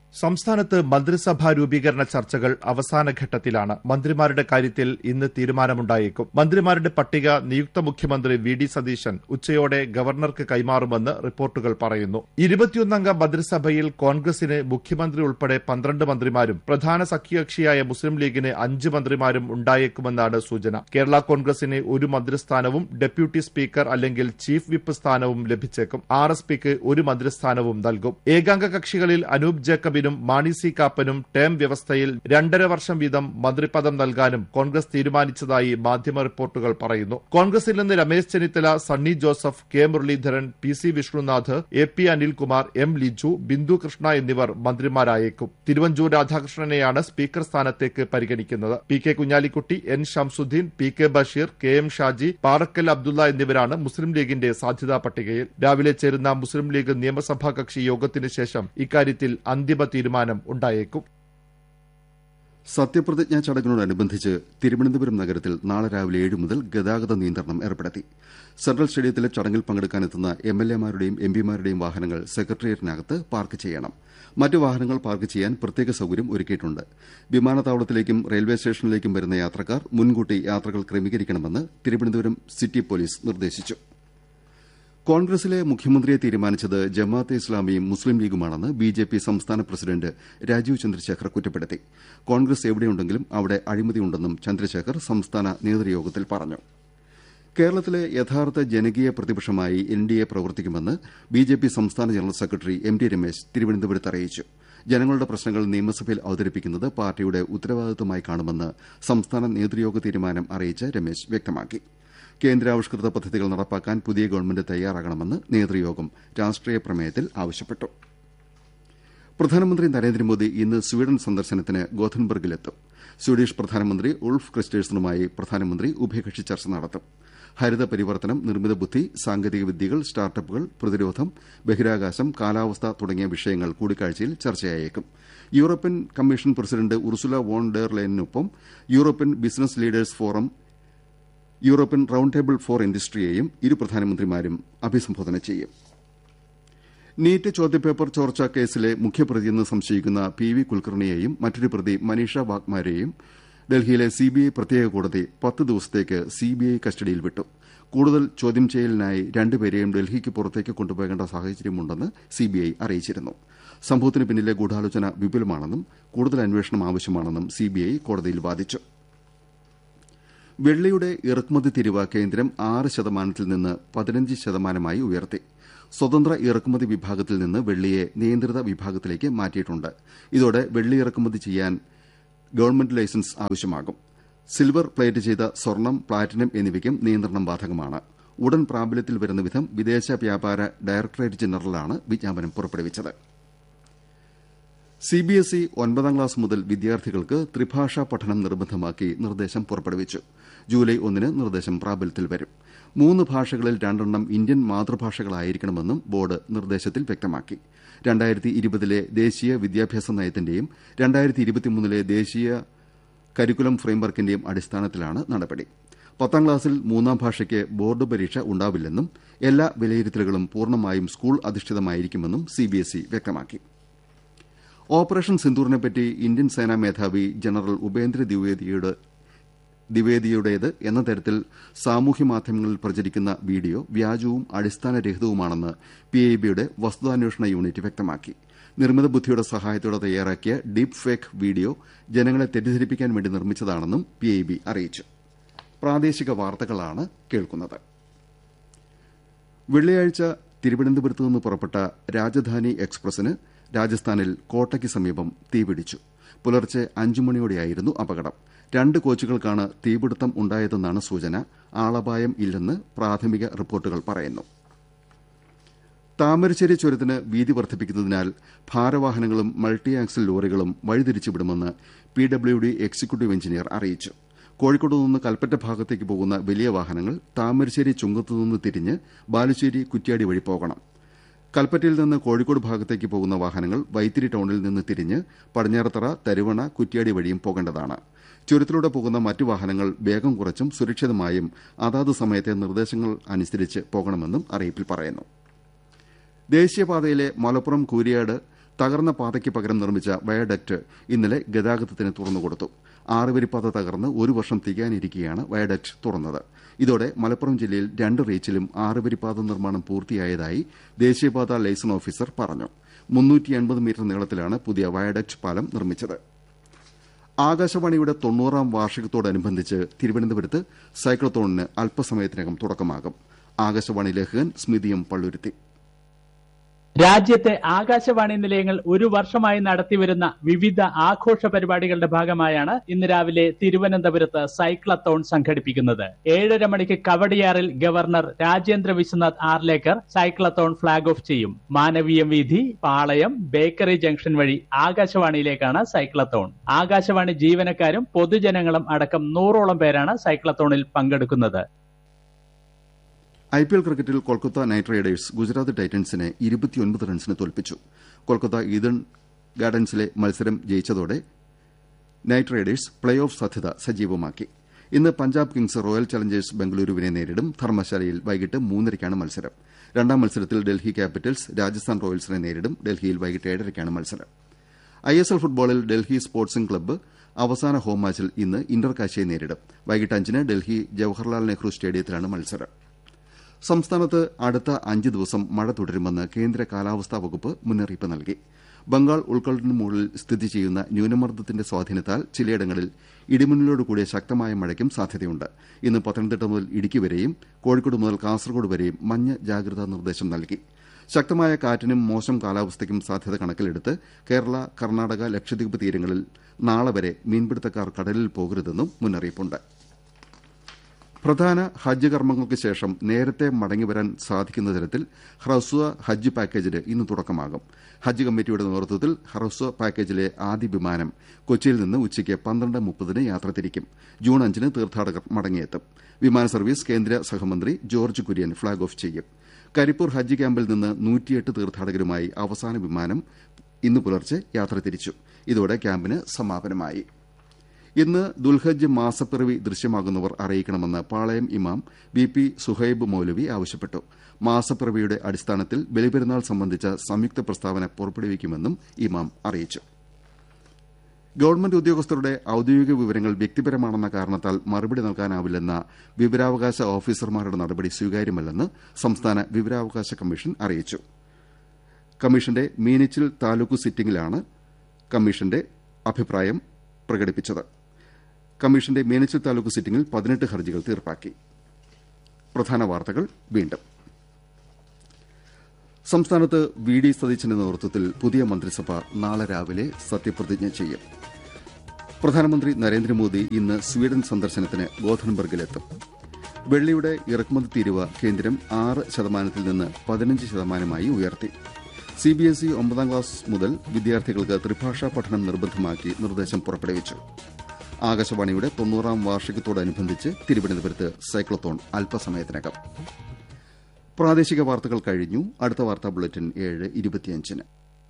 സംസ്ഥാനത്ത് മന്ത്രിസഭാ രൂപീകരണ ചർച്ചകൾ അവസാന ഘട്ടത്തിലാണ് മന്ത്രിമാരുടെ കാര്യത്തിൽ ഇന്ന് തീരുമാനമുണ്ടായേക്കും മന്ത്രിമാരുടെ പട്ടിക നിയുക്ത മുഖ്യമന്ത്രി വി ഡി സതീശൻ ഉച്ചയോടെ ഗവർണർക്ക് കൈമാറുമെന്ന് റിപ്പോർട്ടുകൾ പറയുന്നു ഇരുപത്തിയൊന്നംഗ മന്ത്രിസഭയിൽ കോൺഗ്രസിന് മുഖ്യമന്ത്രി ഉൾപ്പെടെ പന്ത്രണ്ട് മന്ത്രിമാരും പ്രധാന സഖ്യകക്ഷിയായ മുസ്ലിം ലീഗിന് അഞ്ച് മന്ത്രിമാരും ഉണ്ടായേക്കുമെന്നാണ് സൂചന കേരള കോൺഗ്രസിന് ഒരു മന്ത്രിസ്ഥാനവും ഡെപ്യൂട്ടി സ്പീക്കർ അല്ലെങ്കിൽ ചീഫ് വിപ്പ് സ്ഥാനവും ലഭിച്ചേക്കും ആർ എസ് പിക്ക് ഒരു മന്ത്രിസ്ഥാനവും നൽകും ഏകാംഗ കക്ഷികളിൽ അനൂപ് ജേക്കബിനും മാണി സി കാപ്പനും ടേം വ്യവസ്ഥയിൽ രണ്ടര വർഷം വീതം മന്ത്രിപദം നൽകാനും കോൺഗ്രസ് തീരുമാനിച്ചതായി മാധ്യമ റിപ്പോർട്ടുകൾ പറയുന്നു കോൺഗ്രസിൽ നിന്ന് Ramesh Chennithala Sunny Joseph K Muraleedharan P C Vishnunath A P Anilkumar M Liju Bindu Krishna എന്നിവർ മന്ത്രിമാരായേക്കും തിരുവഞ്ചൂർ രാധാകൃഷ്ണനെയാണ് സ്പീക്കർ സ്ഥാനത്തേക്ക് പരിഗണിക്കുന്നത് P K Kunhalikutty N Shamsuddin P K Basheer K M Shaji Parakkal Abdulla എന്നിവരാണ് മുസ്ലിം ലീഗിന്റെ സാധ്യതാ പട്ടികയിൽ രാവിലെ ചേരുന്ന മുസ്ലിം ലീഗ് നിയമസഭാ കക്ഷി യോഗത്തിന് ശേഷം ഇക്കാര്യത്തിൽ അന്തിമ തീരുമാനം ഉണ്ടായേക്കും സത്യപ്രതിജ്ഞാ ചടങ്ങിനോടനുബന്ധിച്ച് തിരുവനന്തപുരം നഗരത്തിൽ നാളെ രാവിലെ ഏഴ് മുതൽ ഗതാഗത നിയന്ത്രണം ഏർപ്പെടുത്തി സെൻട്രൽ സ്റ്റേഡിയത്തിലെ ചടങ്ങിൽ പങ്കെടുക്കാനെത്തുന്ന എം എൽ എമാരുടെയും എം പിമാരുടെയും വാഹനങ്ങൾ സെക്രട്ടേറിയറ്റിനകത്ത് പാർക്ക് ചെയ്യണം മറ്റ് വാഹനങ്ങൾ പാർക്ക് ചെയ്യാൻ പ്രത്യേക സൌകര്യം ഒരുക്കിയിട്ടുണ്ട് വിമാനത്താവളത്തിലേക്കും റെയിൽവേ സ്റ്റേഷനിലേക്കും വരുന്ന യാത്രക്കാർ മുൻകൂട്ടി യാത്രകൾ ക്രമീകരിക്കണമെന്ന് തിരുവനന്തപുരം സിറ്റി പോലീസ് നിർദ്ദേശിച്ചു കോൺഗ്രസിലെ മുഖ്യമന്ത്രിയെ തീരുമാനിച്ചത് ജമാഅത്തെ ഇസ്ലാമിയും മുസ്ലിം ലീഗുമാണെന്ന് ബി ജെ പി സംസ്ഥാന പ്രസിഡന്റ് രാജീവ് ചന്ദ്രശേഖർ കുറ്റപ്പെടുത്തി കോൺഗ്രസ് എവിടെയുണ്ടെങ്കിലും അവിടെ അഴിമതിയുണ്ടെന്നും ചന്ദ്രശേഖർ സംസ്ഥാന നേതൃയോഗത്തിൽ പറഞ്ഞു കേരളത്തിലെ യഥാർത്ഥ ജനകീയ പ്രതിപക്ഷമായി എൻ ഡി എ പ്രവർത്തിക്കുമെന്ന് ബി ജെ പി സംസ്ഥാന general secretary M T Ramesh തിരുവനന്തപുരത്ത് അറിയിച്ചു ജനങ്ങളുടെ പ്രശ്നങ്ങൾ നിയമസഭയിൽ അവതരിപ്പിക്കുന്നത് പാർട്ടിയുടെ ഉത്തരവാദിത്തമായി കാണുമെന്ന് സംസ്ഥാന നേതൃയോഗ തീരുമാനം അറിയിച്ച രമേശ് വ്യക്തമാക്കി കേന്ദ്രാവിഷ്കൃത പദ്ധതികൾ നടപ്പാക്കാൻ പുതിയ ഗവൺമെന്റ് തയ്യാറാകണമെന്ന് നേതൃയോഗം രാഷ്ട്രീയ പ്രമേയത്തിൽ ആവശ്യപ്പെട്ടു പ്രധാനമന്ത്രി നരേന്ദ്രമോദി ഇന്ന് സ്വീഡൻ സന്ദർശനത്തിന് ഗോഥൻബർഗിലെത്തും സ്വീഡിഷ് പ്രധാനമന്ത്രി ഉൾഫ് ക്രിസ്റ്റേഴ്സണുമായി പ്രധാനമന്ത്രി ഉഭയകക്ഷി ചർച്ച നടത്തും ഹരിത പരിവർത്തനം നിർമ്മിത ബുദ്ധി സാങ്കേതിക വിദ്യകൾ സ്റ്റാർട്ടപ്പുകൾ പ്രതിരോധം ബഹിരാകാശം കാലാവസ്ഥ തുടങ്ങിയ വിഷയങ്ങൾ കൂടിക്കാഴ്ചയിൽ ചർച്ചയായേക്കും European commission president Ursula von der ലൈനിനൊപ്പം European business leaders forum European round table for ഇൻഡസ്ട്രിയെയും ഇരു പ്രധാനമന്ത്രിമാരും അഭിസംബോധന ചെയ്യും നീറ്റ് ചോദ്യപേപ്പർ ചോർച്ചാ കേസിലെ മുഖ്യപ്രതിയെന്ന് സംശയിക്കുന്ന പി വി കുൽക്കർണിയെയും മറ്റൊരു പ്രതി മനീഷ വാഗ്മാരെയും ഡൽഹിയിലെ സിബിഐ പ്രത്യേക കോടതി പത്ത് ദിവസത്തേക്ക് സിബിഐ കസ്റ്റഡിയിൽ വിട്ടു കൂടുതൽ ചോദ്യം ചെയ്യലിനായി രണ്ടുപേരെയും ഡൽഹിക്ക് പുറത്തേക്ക് കൊണ്ടുപോകേണ്ട സാഹചര്യമുണ്ടെന്ന് സിബിഐ അറിയിച്ചിരുന്നു സംഭവത്തിന് പിന്നിലെ ഗൂഢാലോചന വിപുലമാണെന്നും കൂടുതൽ അന്വേഷണം ആവശ്യമാണെന്നും സിബിഐ കോടതിയിൽ വാദിച്ചു വെള്ളിയുടെ ഇറക്കുമതി തിരിവ് കേന്ദ്രം ആറ് ശതമാനത്തിൽ നിന്ന് പതിനഞ്ച് ശതമാനമായി ഉയർത്തി സ്വതന്ത്ര ഇറക്കുമതി വിഭാഗത്തിൽ നിന്ന് വെള്ളിയെ നിയന്ത്രിത വിഭാഗത്തിലേക്ക് മാറ്റിയിട്ടുണ്ട് ഇതോടെ വെള്ളി ഇറക്കുമതി ചെയ്യാൻ ഗവൺമെന്റ് ലൈസൻസ് ആവശ്യമാകും സിൽവർ പ്ലേറ്റ് ചെയ്ത സ്വർണം പ്ലാറ്റിനം എന്നിവയ്ക്കും നിയന്ത്രണം ബാധകമാണ് ഉടൻ പ്രാബല്യത്തിൽ വരുന്ന വിധം വിദേശ വ്യാപാര ഡയറക്ടറേറ്റ് ജനറലാണ് വിജ്ഞാപനം പുറപ്പെടുവിച്ചത് സിബിഎസ്ഇ ഒൻപതാം ക്ലാസ് മുതൽ വിദ്യാർത്ഥികൾക്ക് ത്രിഭാഷാ പഠനം നിർബന്ധമാക്കി നിർദ്ദേശം പുറപ്പെടുവിച്ചു ജൂലൈ ഒന്നിന് നിർദ്ദേശം പ്രാബല്യത്തിൽ വരും മൂന്ന് ഭാഷകളിൽ രണ്ടെണ്ണം ഇന്ത്യൻ മാതൃഭാഷകളായിരിക്കണമെന്നും ബോർഡ് നിർദ്ദേശത്തിൽ വ്യക്തമാക്കി രണ്ടായിരത്തി ഇരുപതിലെ ദേശീയ വിദ്യാഭ്യാസ നയത്തിന്റെയും രണ്ടായിരത്തി ഇരുപത്തിമൂന്നിലെ ദേശീയ കരിക്കുലം ഫ്രെയിംവർക്കിന്റെയും അടിസ്ഥാനത്തിലാണ് നടപടി പത്താം ക്ലാസ്സിൽ മൂന്നാം ഭാഷയ്ക്ക് ബോർഡ് പരീക്ഷ ഉണ്ടാവില്ലെന്നും എല്ലാ വിലയിരുത്തലുകളും പൂർണ്ണമായും സ്കൂൾ അധിഷ്ഠിതമായിരിക്കുമെന്നും സിബിഎസ്ഇ വ്യക്തമാക്കി ഓപ്പറേഷൻ സിന്ദൂറിനെപ്പറ്റി ഇന്ത്യൻ സേനാ മേധാവി ജനറൽ ഉപേന്ദ്ര ദ്വിവേദിയുടെ ദ്വിവേദിയുടേത് എന്ന തരത്തിൽ സാമൂഹ്യ മാധ്യമങ്ങളിൽ പ്രചരിക്കുന്ന വീഡിയോ വ്യാജവും അടിസ്ഥാനരഹിതവുമാണെന്ന് പിഐബിയുടെ വസ്തുതാന്വേഷണ യൂണിറ്റ് വ്യക്തമാക്കി നിർമ്മിത ബുദ്ധിയുടെ സഹായത്തോടെ തയ്യാറാക്കിയ ഡീപ് ഫേക്ക് വീഡിയോ ജനങ്ങളെ തെറ്റിദ്ധരിപ്പിക്കാൻ വേണ്ടി നിർമ്മിച്ചതാണെന്നും പിഐബി അറിയിച്ചു പ്രാദേശിക വാർത്തകളാണ് കേൾക്കുന്നത് വെള്ളിയാഴ്ച തിരുവനന്തപുരത്ത് നിന്ന് പുറപ്പെട്ട രാജധാനി എക്സ്പ്രസിന് രാജസ്ഥാനിൽ കോട്ടയ്ക്ക് സമീപം തീപിടിച്ചു പുലർച്ചെ അഞ്ചു മണിയോടെയായിരുന്നു അപകടം രണ്ട് കോച്ചുകൾക്കാണ് തീപിടുത്തം ഉണ്ടായതെന്നാണ് സൂചന ആളപായം ഇല്ലെന്ന് പ്രാഥമിക റിപ്പോർട്ടുകൾ പറയുന്നു താമരശ്ശേരി ചുരത്തിന് വീതി വർദ്ധിപ്പിക്കുന്നതിനാൽ ഭാരവാഹനങ്ങളും മൾട്ടി ആക്സിൽ ലോറികളും വഴിതിരിച്ചുവിടുമെന്ന് P W D executive engineer അറിയിച്ചു കോഴിക്കോട് നിന്ന് കൽപ്പറ്റ ഭാഗത്തേക്ക് പോകുന്ന വലിയ വാഹനങ്ങൾ താമരശ്ശേരി ചുങ്കത്തുനിന്ന് തിരിഞ്ഞ് ബാലുശ്ശേരി കുറ്റ്യാടി വഴി പോകണം കൽപ്പറ്റയിൽ നിന്ന് കോഴിക്കോട് ഭാഗത്തേക്ക് പോകുന്ന വാഹനങ്ങൾ വൈത്തിരി ടൌണിൽ നിന്ന് തിരിഞ്ഞ് പടിഞ്ഞാറത്തറ തരുവണ കുറ്റ്യാടി വഴിയും പോകേണ്ടതാണ് ചുരത്തിലൂടെ പോകുന്ന മറ്റു വാഹനങ്ങൾ വേഗം കുറച്ചും സുരക്ഷിതമായും അതാത് സമയത്തെ നിർദ്ദേശങ്ങൾ അനുസരിച്ച് പോകണമെന്നും അറിയിപ്പിൽ പറയുന്നു ദേശീയപാതയിലെ മലപ്പുറം കൂരിയാട് തകർന്ന പാതയ്ക്ക് പകരം നിർമ്മിച്ച വയഡക്ട് ഇന്നലെ ഗതാഗതത്തിന് തുറന്നുകൊടുത്തു ആറുവരിപ്പാത തകർന്ന് ഒരു വർഷം തികയാനിരിക്കെയാണ് വയഡക്ട് തുറന്നത് ഇതോടെ മലപ്പുറം ജില്ലയിൽ രണ്ട് റീച്ചിലും ആറുവരിപ്പാത നിർമ്മാണം പൂർത്തിയായതായി ദേശീയപാത ലൈസൺ ഓഫീസർ പറഞ്ഞു മീറ്റർ നീളത്തിലാണ് പുതിയ വയഡക്ട് പാലം നിർമ്മിച്ചത് ആകാശവാണിയുടെ തൊണ്ണൂറാം വാർഷികത്തോടനുബന്ധിച്ച് തിരുവനന്തപുരത്ത് സൈക്ലത്തോണിന് അല്പസമയത്തിനകം തുടക്കമാകും ആകാശവാണി ലേഖകൻ സ്മിതിയും പള്ളുരുത്തി രാജ്യത്തെ ആകാശവാണി നിലയങ്ങൾ ഒരു വർഷമായി നടത്തിവരുന്ന വിവിധ ആഘോഷ പരിപാടികളുടെ ഭാഗമായാണ് ഇന്ന് രാവിലെ തിരുവനന്തപുരത്ത് സൈക്ലത്തോൺ സംഘടിപ്പിക്കുന്നത് ഏഴര മണിക്ക് കവടിയാറിൽ governor Rajendra Vishwanath Arlekar cyclothon flag off ചെയ്യും മാനവീയം വീഥി പാളയം ബേക്കറി ജംഗ്ഷൻ വഴി ആകാശവാണിയിലേക്കാണ് സൈക്ലത്തോൺ ആകാശവാണി ജീവനക്കാരും പൊതുജനങ്ങളും അടക്കം നൂറോളം പേരാണ് സൈക്ലത്തോണിൽ പങ്കെടുക്കുന്നത് ഐ പി എൽ ക്രിക്കറ്റിൽ കൊൽക്കത്ത നൈറ്റ് റൈഡേഴ്സ് ഗുജറാത്ത് ടൈറ്റൻസിനെ ഇരുപത്തിയൊൻപത് റൺസിന് തോൽപ്പിച്ചു കൊൽക്കത്ത ഈഡൻ ഗാർഡൻസിലെ മത്സരം ജയിച്ചതോടെ നൈറ്റ് റൈഡേഴ്സ് പ്ലേ ഓഫ് സാധ്യത സജീവമാക്കി ഇന്ന് പഞ്ചാബ് കിങ്സ് റോയൽ ചലഞ്ചേഴ്സ് ബംഗളൂരുവിനെ നേരിടും ധർമ്മശാലയിൽ വൈകിട്ട് മൂന്നരയ്ക്കാണ് മത്സരം രണ്ടാം മത്സരത്തിൽ ഡൽഹി ക്യാപിറ്റൽസ് രാജസ്ഥാൻ റോയൽസിനെ നേരിടും ഡൽഹിയിൽ വൈകിട്ട് ഏഴരയ്ക്കാണ് മത്സരം ഐ എസ് എൽ ഫുട്ബോളിൽ ഡൽഹി സ്പോർട്സിംഗ് ക്ലബ്ബ് അവസാന ഹോം മാച്ചിൽ ഇന്ന് ഇന്റർകാശിയെ നേരിടും വൈകിട്ട് അഞ്ചിന് ഡൽഹി ജവഹർലാൽ നെഹ്റു സ്റ്റേഡിയത്തിലാണ് മത്സരം സംസ്ഥാനത്ത് അടുത്ത അഞ്ച് ദിവസം മഴ തുടരുമെന്ന് കേന്ദ്ര കാലാവസ്ഥാ വകുപ്പ് മുന്നറിയിപ്പ് നൽകി ബംഗാൾ ഉൾക്കടലിന് മുകളിൽ സ്ഥിതി ചെയ്യുന്ന ന്യൂനമർദ്ദത്തിന്റെ സ്വാധീനത്താൽ ചിലയിടങ്ങളിൽ ഇടിമിന്നലോട് കൂടിയ ശക്തമായ മഴയ്ക്കും സാധ്യതയുണ്ട് ഇന്ന് പത്തനംതിട്ട മുതൽ ഇടുക്കി വരെയും കോഴിക്കോട് മുതൽ കാസർഗോഡ് വരെയും മഞ്ഞ ജാഗ്രതാ നിർദ്ദേശം നൽകി ശക്തമായ കാറ്റിനും മോശം കാലാവസ്ഥയ്ക്കും സാധ്യത കണക്കിലെടുത്ത് കേരള കർണാടക ലക്ഷദ്വീപ് തീരങ്ങളിൽ നാളെ വരെ മീൻപിടുത്തക്കാർ കടലിൽ പോകരുതെന്നും മുന്നറിയിപ്പുണ്ട് പ്രധാന ഹജ്ജ് കർമ്മങ്ങൾക്ക് ശേഷം നേരത്തെ മടങ്ങിവരാൻ സാധിക്കുന്ന തരത്തിൽ ഹ്രസ്വ ഹജ്ജ് പാക്കേജിന് ഇന്ന് തുടക്കമാകും ഹജ്ജ് കമ്മിറ്റിയുടെ നേതൃത്വത്തിൽ ഹ്രസ്വ പാക്കേജിലെ ആദ്യ വിമാനം കൊച്ചിയിൽ നിന്ന് ഉച്ചയ്ക്ക് പന്ത്രണ്ട് മുപ്പതിന് യാത്ര തിരിക്കും ജൂൺ അഞ്ചിന് തീർത്ഥാടകർ മടങ്ങിയെത്തും വിമാന സർവീസ് കേന്ദ്ര സഹമന്ത്രി ജോർജ് കുര്യൻ ഫ്ളാഗ് ഓഫ് ചെയ്യും കരിപ്പൂർ ഹജ്ജ് ക്യാമ്പിൽ നിന്ന് നൂറ്റിയെട്ട് തീർത്ഥാടകരുമായി അവസാന വിമാനം ഇന്ന് പുലർച്ചെ യാത്ര തിരിച്ചു ഇതോടെ ക്യാമ്പിന് സമാപനമായി ഇന്ന് ദുൽഹജ്ജ് മാസപ്പിറവി ദൃശ്യമാകുന്നവർ അറിയിക്കണമെന്ന് പാളയം ഇമാം വി പി സുഹൈബ് മൌലവി ആവശ്യപ്പെട്ടു മാസപ്പിറവിയുടെ അടിസ്ഥാനത്തിൽ ബലിപെരുന്നാൾ സംബന്ധിച്ച സംയുക്ത പ്രസ്താവന പുറപ്പെടുവിക്കുമെന്നും ഇമാം അറിയിച്ചു ഗവൺമെന്റ് ഉദ്യോഗസ്ഥരുടെ ഔദ്യോഗിക വിവരങ്ങൾ വ്യക്തിപരമാണെന്ന കാരണത്താൽ മറുപടി നൽകാനാവില്ലെന്ന വിവരാവകാശ ഓഫീസർമാരുടെ നടപടി സ്വീകാര്യമല്ലെന്ന് സംസ്ഥാന വിവരാവകാശ കമ്മീഷൻ അറിയിച്ചു കമ്മീഷന്റെ മീനച്ചിൽ താലൂക്ക് സിറ്റിംഗിലാണ് കമ്മീഷന്റെ അഭിപ്രായം പ്രകടിപ്പിച്ചത് കമ്മീഷന്റെ മീനച്ചിൽ താലൂക്ക് സിറ്റിംഗിൽ പതിനെട്ട് ഹർജികൾ തീർപ്പാക്കി പ്രധാന വാർത്തകൾ വീണ്ടും സംസ്ഥാനത്ത് വി ഡി സതീശന്റെ നേതൃത്വത്തിൽ പുതിയ മന്ത്രിസഭ നാളെ രാവിലെ സത്യപ്രതിജ്ഞ ചെയ്യും പ്രധാനമന്ത്രി നരേന്ദ്രമോദി ഇന്ന് സ്വീഡൻ സന്ദർശനത്തിന് ഗോഥൻബർഗിലെത്തും വെള്ളിയുടെ ഇറക്കുമതി തീരുവ കേന്ദ്രം ആറ് ശതമാനത്തിൽ നിന്ന് പതിനഞ്ച് ശതമാനമായി ഉയർത്തി സിബിഎസ്ഇ ഒമ്പതാം ക്ലാസ് മുതൽ വിദ്യാർത്ഥികൾക്ക് ത്രിഭാഷാ പഠനം നിർബന്ധമാക്കി നിർദ്ദേശം പുറപ്പെടുവിച്ചു ആകാശവാണിയുടെ തൊണ്ണൂറാം വാർഷികത്തോടനുബന്ധിച്ച് തിരുവനന്തപുരത്ത് സൈക്ലത്തോൺ അല്പസമയത്തിനകം പ്രാദേശിക വാർത്തകൾ കഴിഞ്ഞു അടുത്ത വാർത്താ ബുള്ളറ്റിൻ ഏഴ് ഇരുപത്തിയഞ്ചിന്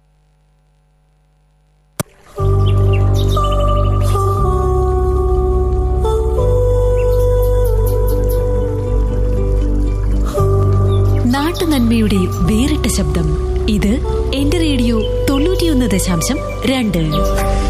നാട്ടുനന്മയുടെ വേറിട്ട ശബ്ദം ഇത് എന്റെ റേഡിയോ തൊണ്ണൂറ്റിയൊന്ന് ദശാംശം രണ്ട്